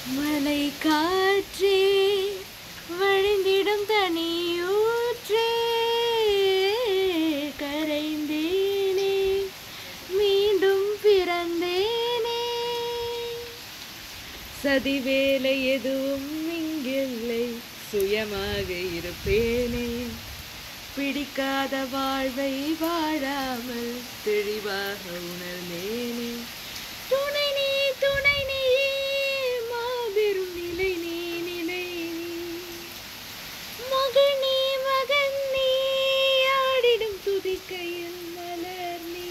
மலை காற்றே வழிந்திடும் தனியூற்றே கரைந்தேனே மீண்டும் பிறந்தேனே சதிவேலை எதுவும் இங்கில்லை சுயமாக இருப்பேனே பிடிக்காத வாழ்வை வாழாமல் தெளிவாக உணர்ந்தேனே துணை நீ துணை நீ மாபெரும் நிலை நீ நிலை நீ மகன் நீ மகன் நீ ஆடிடும் துதிக்கையில் மலர் நீ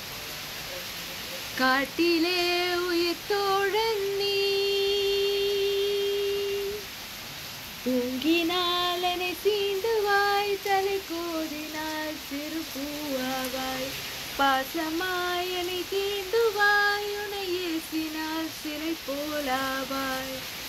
காட்டிலே உயிர் தோழன் நீ தூங்கினால் என்னை சீண்டுவாய் தலை கோதினால் சிறு பூவாவாய் பாசமாய் என்னை தீண்டுவாய் உன்னை ஏசினால் சிலை போலாவாய்